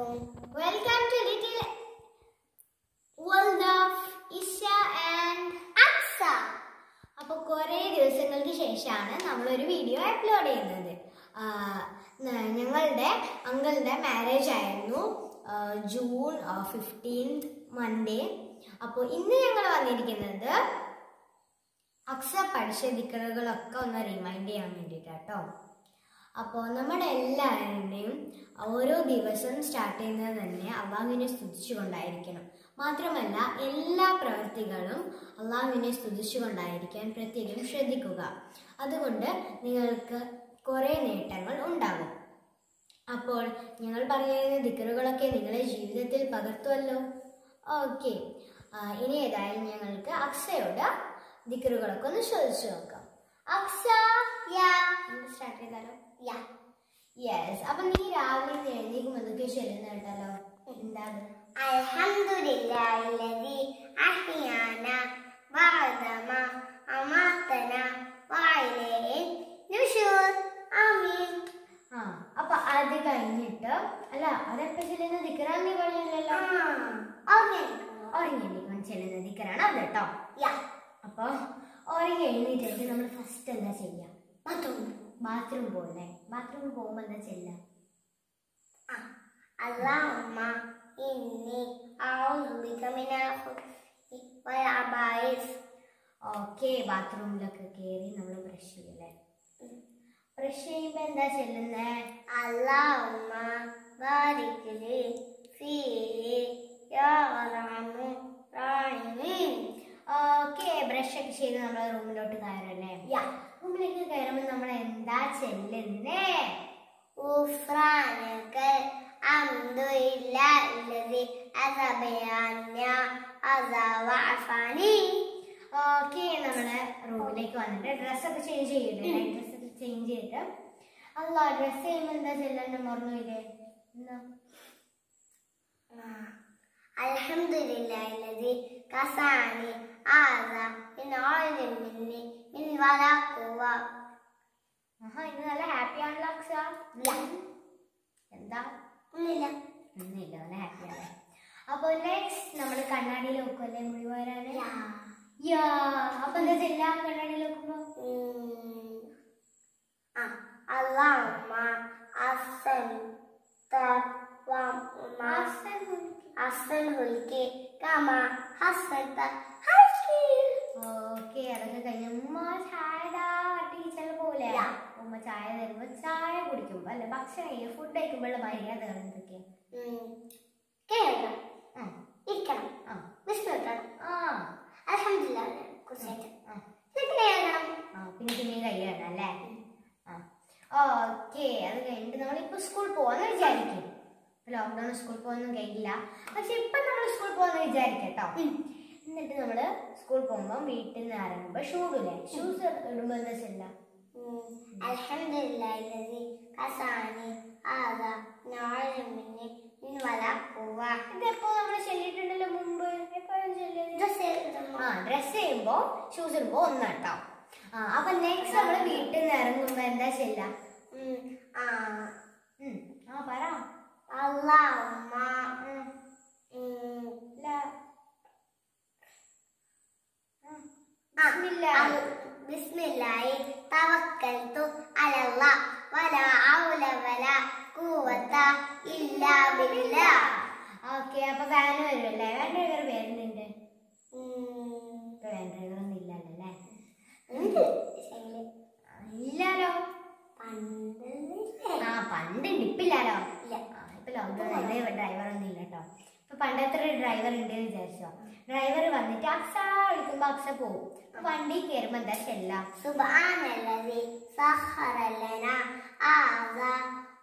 Welcome to Little World of Isha and Aksa. അപ്പോൾ കുറേ ദിവസങ്ങൾക്ക് ശേഷമാണ് നമ്മളൊരു വീഡിയോ അപ്ലോഡ് ചെയ്യുന്നത് ആ, ന- ഞങ്ങളുടെ അങ്കിളുടെ മാരേജ് ആയിരുന്നു ആ, ജൂൺ ഫിഫ്റ്റീൻത് മൺഡേ അപ്പോൾ ഇന്ന് ഞങ്ങൾ വന്നിരിക്കുന്നത് അക്സ പഠിച്ച ദിക്കറുകളൊക്കെ ഒന്ന് റിമൈൻഡ് ചെയ്യാൻ വേണ്ടിയിട്ടാട്ടോ അപ്പോൾ നമ്മുടെ എല്ലാവരുടെയും ഓരോ ദിവസം സ്റ്റാർട്ട് ചെയ്യുന്നത് തന്നെ അള്ളാഹുവിനെ സ്തുതിച്ചുകൊണ്ടായിരിക്കണം മാത്രമല്ല എല്ലാ പ്രവൃത്തികളും അള്ളാഹുവിനെ സ്തുതിച്ചുകൊണ്ടായിരിക്കാൻ പ്രത്യേകം ശ്രദ്ധിക്കുക അതുകൊണ്ട് നിങ്ങൾക്ക് കുറേ നേട്ടങ്ങൾ ഉണ്ടാകും അപ്പോൾ ഞങ്ങൾ പറയുന്ന ദിക്കറുകളൊക്കെ നിങ്ങളുടെ ജീവിതത്തിൽ പകർത്തുമല്ലോ ഓക്കെ ഇനി ഏതായാലും ഞങ്ങൾക്ക് അക്സയോട് ദിക്കറുകളൊക്കെ ഒന്ന് ചോദിച്ചു നോക്കാം അക്സ നമുക്ക് സ്റ്റാർട്ട് ചെയ്താലോ യെസ് അപ്പൊ നീ രാവിലെ ഇന്ന് എഴുന്നേക്കുമ്പോൾ എന്തൊക്കെ ചെല്ലുന്ന കേട്ടല്ലോ എന്താണ് الحمد لله الذي أحيانا بعدما أماتنا وإليه النشور آمين ആ അപ്പൊ അത് കഴിഞ്ഞിട്ട് അല്ല അതെപ്പോ ചെല്ലുന്ന ദിക്കറാന്ന് നീ പറഞ്ഞില്ലല്ലോ آمين ഉറങ്ങി എണീക്കുമ്പോൾ ചെല്ലുന്ന ദിക്കറാണ് അത് കേട്ടോ يا അപ്പൊ ഉറങ്ങി എഴുന്നേറ്റിട്ട് നമ്മൾ ഫസ്റ്റ് എന്താ ചെയ്യാ بطل ബാത്റൂം പോലെ ബാത്റൂമിൽ പോകുമ്പോൾ എന്താ ചെല്ലാം اللهم إني أعوذ بك من الخبث والعبائث ഓക്കെ ബാത്റൂമിലൊക്കെ കയറി നമ്മൾ ബ്രഷ് ചെയ്യല്ലേ ബ്രഷ് ചെയ്യുമ്പോ എന്താ ചെല്ലുന്നേ اللهم بارك لي فيه يا أرحم الراحمين ഓക്കെ ബ്രഷ് ഒക്കെ ചെയ്ത് നമ്മൾ റൂമിലോട്ട് കയറല്ലേ يا റൂമിലേക്ക് കയറുമ്പോൾ നമ്മൾ എന്താ ചെല്ലുന്നേ غفرانك الحمد لله الذي أذهب عني أذى وعفاني ഓക്കെ നമ്മള് റൂമിലേക്ക് വന്നിട്ട് ഡ്രസ്സൊക്കെ ചേഞ്ച് ചെയ്യില്ലേ ഡ്രസ്സൊക്കെ ചേഞ്ച് ചെയ്തിട്ട് അല്ല ഡ്രസ്സ് ചെയ്യുമ്പോൾ എന്താ ചെല്ലാൻ മറന്നുപോയില്ലേ എന്നാ الحمد لله الذي كساني هذا من عين مني من ولا قوة ആഹാ ഇന്ന് നല്ല ഹാപ്പി ആണല്ലോ അക്സ لا എന്താ لا ഒന്നുമില്ല നല്ല ഹാപ്പിയാണ് അപ്പൊ നെക്സ്റ്റ് നമ്മൾ കണ്ണാടിയിൽ നോക്കുമല്ലേ മുടി വരാന് لا യാ അപ്പൊ എന്താ ചെല്ലാം കണ്ണാടിയിൽ നോക്കുമ്പോ آه. اللهم أحسنت وما أحسن خلقي كما حسنت خلقي ഓക്കെ അതൊക്കെ കഴിഞ്ഞ ഉമ്മ ചായ ടീച്ചർ പോലെ യാ. ഉമ്മ ചായ തരുമ്പോ ചായ കുടിക്കുമ്പോ അല്ലെ ഭക്ഷണം കഴിക്കും ഫുഡ് കഴിക്കുമ്പോഴുള്ള മര്യാദകൾ എന്തൊക്കെയാ കേൾക്കണം ആ, ഇരിക്കണം ആ, വിഷ്ണുക്കണം ആ, അലഹമില്ല കുറിച്ചായിട്ട് ആ, എന്നിട്ട് കേൾക്കണം ആ, പിന്നെ പിന്നെ കഴിയണം അല്ലേ ഓക്കെ അത് കഴിഞ്ഞിട്ട് നമ്മളിപ്പോ സ്കൂൾ പോവാന്ന് വിചാരിക്കും ലോക്ക്ഡൌൺ സ്കൂൾ പോകാനൊന്നും കഴിയില്ല പക്ഷെ ഇപ്പൊ നമ്മൾ സ്കൂൾ പോകാന്ന് വിചാരിക്കട്ടോ എന്നിട്ട് നമ്മള് സ്കൂൾ പോകുമ്പോ വീട്ടിൽ നിന്ന് ഇറങ്ങുമ്പോ ഷൂ ഇടൂലേ ഷൂസ് ഇടുമ്പോ എന്താ ചെല്ലാം الحمد لله الذي كساني هذا نعلم مني من ولا قوة ഇതെപ്പോ നമ്മൾ ചെല്ലിട്ടുണ്ടല്ലോ മുമ്പ് എപ്പോഴും ചെല്ലുന്നത് ഡ്രസ് ആ ഡ്രസ് ചെയ്യുമ്പോ ഷൂസ് ഇടുമ്പോ ഒന്നാട്ടോ ആ അപ്പൊ നെക്സ്റ്റ് നമ്മള് വീട്ടിൽ നിന്ന് ഇറങ്ങുമ്പോ എന്താ ചെല്ല ഉം, ആ പറ اللهم ഉം, ഉം, ഇല്ല. ഉം, ആ, ബിസ്മില്ല. അൽ- ബിസ്മില്ലാഹി തവക്കൽതു അലല്ലാ വലാ ഹൗല വലാ ഖുവത ഇല്ലാ ബില്ലാ ഓക്കെ അപ്പൊ വാൻ വരുമല്ലേ വാൻ ഡ്രൈവർ വരുന്നുണ്ട് ഉം, ഇപ്പൊ വാൻ ഡ്രൈവർ ഒന്നും ഇല്ലല്ലോ അല്ലേ ഉണ്ട് ശൈലി. ആ, ഇല്ലാലോ പണ്ടില്ലേ? ആ പണ്ട് ഇപ്പില്ലാലോ ഇല്ല. ആ, ഇപ്പൊ ലോക്ക്ഡൌൺ ആയത് ഡ്രൈവർ ഒന്നും ഇല്ല കേട്ടോ ഇപ്പൊ പണ്ടത്തെ ഒരു ഡ്രൈവർ ഉണ്ട് എന്ന് വിചാരിച്ചോ ഡ്രൈവർ വന്നിട്ട് അക്സ വിളിക്കുമ്പോ അക്സ പോവും അപ്പൊ വണ്ടി കയറുമ്പോ എന്താ ചെല്ലാം سبحان الذي سخر لنا هذا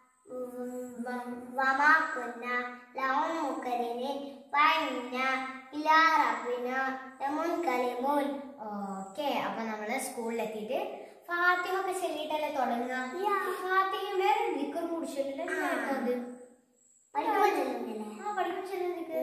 وما كنا له مقرنين وإنا إلى ربنا لمنقلبون ഓക്കെ അപ്പൊ നമ്മള് സ്കൂളിലെത്തിയിട്ട് ഫാത്തിമ ഒക്കെ ചെല്ലിട്ടല്ലേ തുടങ്ങുക യാ. ഫാത്തിമ വേറെ ദിക്കർ കുടിച്ചിട്ടില്ല അത് പഠിക്കുമ്പോൾ ചൊല്ലുന്നില്ലേ ആ പഠിക്കും ചെല്ലുന്ന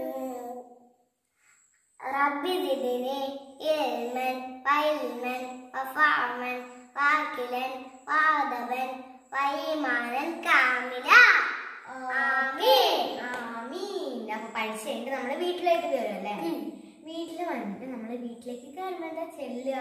رب زدني علما وعلما وفهما وعقلا وأدبا وإيمانا كاملا ആമീൻ. ആമീൻ അപ്പൊ പഠിച്ചു കഴിഞ്ഞിട്ട് നമ്മള് വീട്ടിലേക്ക് കയറും അല്ലേ വീട്ടിൽ വന്നിട്ട് നമ്മള് വീട്ടിലേക്ക് കയറുമ്പോ എന്താ ചെല്ലുക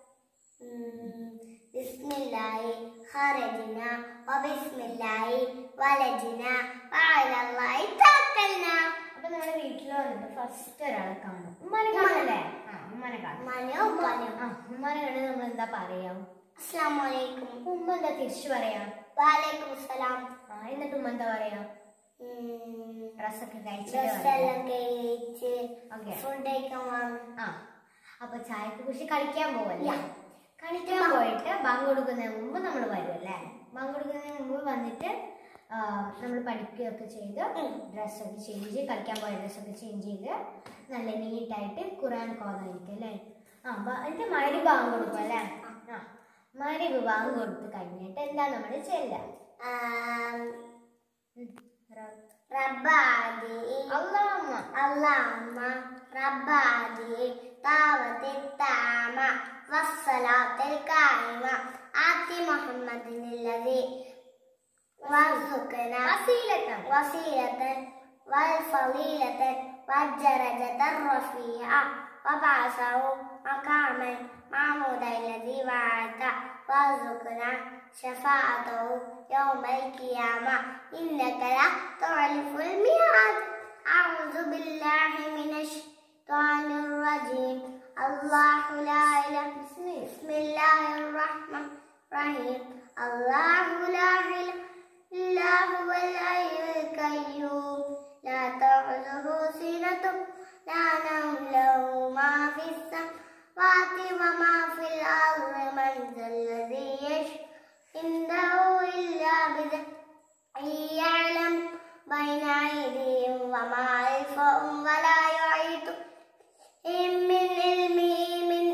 ബിസ്മില്ലാഹി ഖറജ്ന വബിസ്മില്ലാഹി വലജ്ന വഅലല്ലാഹി തവക്കൽന അപ്പൊ നമ്മള് വീട്ടിൽ വന്നിട്ട് ഫസ്റ്റ് ഒരാളെ കാണും ഉമ്മാനെ കാണല്ലേ ആ ഉമ്മാനെ കാണും മനോ മനോ ആ ഉമ്മാനെ കണ്ട് നമ്മൾ എന്താ പറയാ അസ്സലാമു അലൈക്കും അപ്പൊ ഉമ്മ എന്താ തിരിച്ചു പറയാ വഅലൈക്കും സലാം ആ എന്നിട്ട് ഉമ്മ എന്താ പറയാ ഡ്രസ്സൊക്കെ കഴിച്ചിട്ട് പറയാ. ഡ്രസ്സെല്ലാം കഴിച്ച് ഓക്കെ ഫുഡ് കഴിക്കാൻ വാങ്ങും ആ അപ്പൊ ചായക്ക് കുറിച്ച് കളിക്കാൻ പോവല്ലേ Yeah. കളിക്കാൻ പോയിട്ട് ബാങ്ക് കൊടുക്കുന്നതിന് മുമ്പ് നമ്മൾ വരും അല്ലേ ബാങ്ക് കൊടുക്കുന്നതിന് മുമ്പ് വന്നിട്ട് നമ്മൾ പഠിക്കുകയൊക്കെ ചെയ്ത് ഡ്രസ്സൊക്കെ ചേഞ്ച് ചെയ്ത് കളിക്കാൻ പോയ ഡ്രസ്സൊക്കെ ചേഞ്ച് ചെയ്ത് നല്ല നീറ്റായിട്ട് ഖുറാൻ കോന്നായിരിക്കും അല്ലേ ആ ബ- എന്നിട്ട് മരി ബാങ്ക് കൊടുക്കും അല്ലേ ആ മരി ബാങ്ക് കൊടുത്ത് കഴിഞ്ഞിട്ട് എന്താ നമ്മൾ ചെല്ലുക ആം, ഉം. റ- റബ്ബാദി അള്ളാമ്മ اللهم رب هذه دعوة التامة والصلاة القائمة آت محمد الذي وارزقنا വസീലത്താണ് وسيلة والفضيلة والدرجة الرفيعة وبعثه مقاما محمودا الذي وعدته وارزقنا شفاعته يوم القيامة إنك لا تعرف الميعاد أعوذ بالله من الشيطان الرجيم الله لا إله بسم الله الرحمن الرحيم الله لا إله إلا هو الحي القيوم لا تأخذه سنة لا نوم له ما في السماوات وما في الأرض من ذا الذي يشفع عنده إلا بإذنه يعلم بين أيديهم وما خلفهم ولا يحيطون من علمه من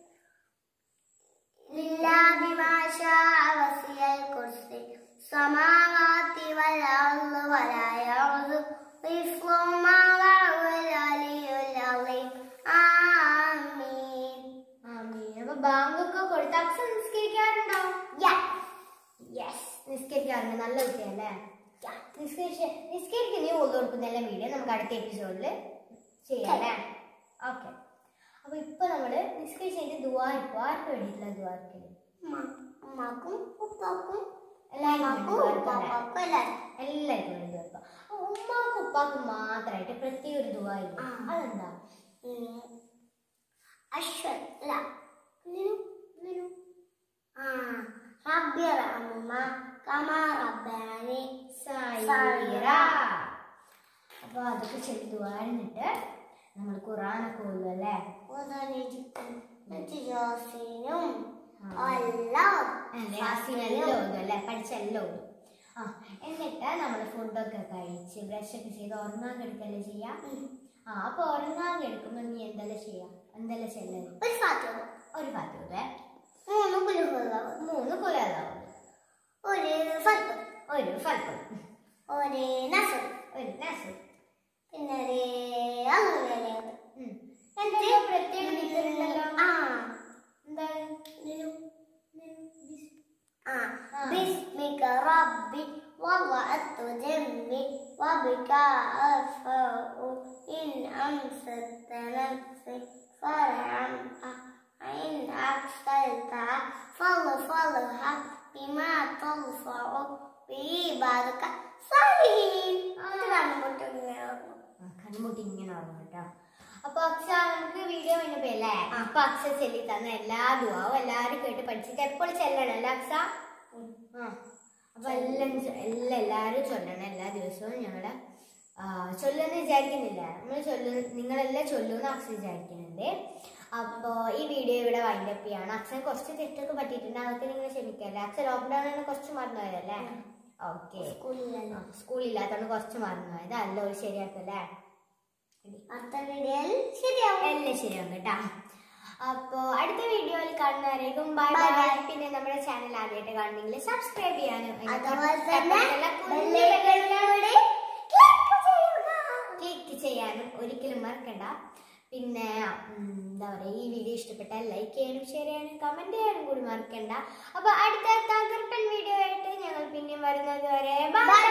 إلا بما شاء وسع الكرسي السماوات والأرض ولا يعوذ حفظهما وهو العلي العظيم آمين ആമീൻ അപ്പൊ ബാങ്കൊക്കെ കൊടുത്ത് അക്സ നിസ്കരിക്കാറുണ്ടോ യെസ് നിസ്കരിക്കാറുണ്ട് നല്ല കുട്ടിയല്ലേ നിസ്കരിച്ച് നിസ്കരിക്കുന്ന നീ ഓത് കൊടുക്കുന്ന വീഡിയോ നമുക്ക് അടുത്ത എപ്പിസോഡിൽ ചെയ്യാം അല്ലേ ഓക്കെ അപ്പൊ ഇപ്പൊ നമ്മള് നിസ്കരിച്ച് കഴിഞ്ഞിട്ട് ദുവാ ഇപ്പൊ ആർക്ക് വേണ്ടിയിട്ടുള്ള ദുവാർക്ക് ഉമ്മാക്കും ഉപ്പാക്കും എല്ലാവർക്കും ഉമ്മാക്കും വേണ്ടി ദുആ ഇല്ലേ? ഉപ്പാക്കും എല്ലാവരും എല്ലാവർക്കും വേണ്ടി ദുആ ഇപ്പൊ. അപ്പൊ ഉമ്മാക്കും ഉപ്പാക്കും മാത്രമായിട്ട് പ്രത്യേക ഒരു ദുവാ ഇല്ല ആ. അതെന്താ അശ്വൻ അല്ല നിനു നിനു ആ റബ്ബി റഹ്മ കമാ റബ്ബാനി സൈറ. അപ്പൊ അതൊക്കെ ചെയ്ത് ദുആന്നിട്ട് നമ്മൾ ഖുറാനൊക്കെ ഓതും അല്ലേ ജോസിനും ആ. എല്ലാം അല്ലേ യാസീനെല്ലാം ഓതും അല്ലേ പഠിച്ചെല്ലാം ഓതും ആ എന്നിട്ട് നമ്മൾ ഫുഡൊക്കെ കഴിച്ച് ബ്രഷൊക്കെ ചെയ്ത് ഉറങ്ങാൻ കിടക്കല്ലേ ചെയ്യാ ആ അപ്പൊ ഉറങ്ങാൻ കിടക്കുമ്പോ നീ എന്തെല്ലാം ചെയ്യാ എന്തെല്ലാം ചെല്ലത് ഒരു ഫാത്തിഹ ഒരു പത്തൂടെ മൂന്ന് കുലുഹുകൾ മൂന്ന് കുലാതാവും ഒരു ഫത്ത് ഒരു ഫൽക്കും ഒരു നസർ ഒരു നസർ പിന്നെ ഒരു അങ്ങനെ എന്തെങ്കിലും പ്രത്യേക ദിക്കറുണ്ടല്ലോ ആ എന്താണ് നിനു ആ. آه. باسمك ربي وضعت جنبي وبك أرفع إن أمسكت نفسي فارحمها إن أرسلتها فاغفرها بما ترفع به بعدك صالحين ഇതാണ് മുട്ടുന്നത് ആ, കൺമുട്ടി ഇങ്ങനെ ഓർമ്മ കേട്ടോ അപ്പൊ അക്ഷ നമുക്ക് വീഡിയോ കഴിഞ്ഞപ്പോ അല്ലേ അപ്പൊ അക്ഷ ചെല്ലി തന്ന എല്ലാ ദുവാവും എല്ലാരും കേട്ട് പഠിച്ചിട്ട് എപ്പോഴും ചെല്ലണം അല്ലേ അക്ഷ ആ അപ്പൊ എല്ലാം ചൊ- എല്ലാം എല്ലാരും ചൊല്ലണം എല്ലാ ദിവസവും ഞങ്ങള് ആ, ചൊല്ലുമെന്ന് വിചാരിക്കുന്നില്ല നമ്മൾ ചൊല്ലു നിങ്ങളെല്ലാം ചൊല്ലുമെന്ന് അക്ഷ വിചാരിക്കുന്നുണ്ട് അപ്പോ ഈ വീഡിയോ ഇവിടെ വൈൻഡപ്പ് ചെയ്യാണ് അക്ഷന് കുറച്ച് തെറ്റൊക്കെ പറ്റിയിട്ടുണ്ട് അതൊക്കെ നിങ്ങൾ ക്ഷമിക്കല്ലേ അക്ഷ ലോക്ക്ഡൌണിന് കുറച്ച് മറന്നുപോയതല്ലേ ഓക്കെ സ്കൂളിലല്ല സ്കൂളില്ലാത്തോണ്ട് കുറച്ച് മറന്നുപോയത് അല്ല ഒരു ശരിയാക്കല്ലേ അടുത്ത വീഡിയോയിൽ ശരിയാവും എല്ലാം ശരിയാവും കേട്ടാ അപ്പോ അടുത്ത വീഡിയോയിൽ കാണുന്നവരേക്കും ബൈ Bye ബൈ bye. പിന്നെ നമ്മുടെ ചാനൽ ആദ്യമായിട്ട് കാണുന്നെങ്കിൽ സബ്സ്ക്രൈബ് ചെയ്യാനും അതുപോലെ തന്നെ ബെല്ലൈക്കണിലൂടെ ക്ലിക്ക് ചെയ്യുക ക്ലിക്ക് ചെയ്യാനും ഒരിക്കലും മറക്കണ്ട പിന്നെ ഉം, എന്താ പറയാ ഈ വീഡിയോ ഇഷ്ടപ്പെട്ടാൽ ലൈക്ക് ചെയ്യാനും ഷെയർ ചെയ്യാനും കമന്റ് ചെയ്യാനും കൂടി മറക്കണ്ട അപ്പൊ അടുത്ത തകർപ്പൻ വീഡിയോ ആയിട്ട് ഞങ്ങൾ പിന്നെയും വരുന്നത് വരെ ബൈ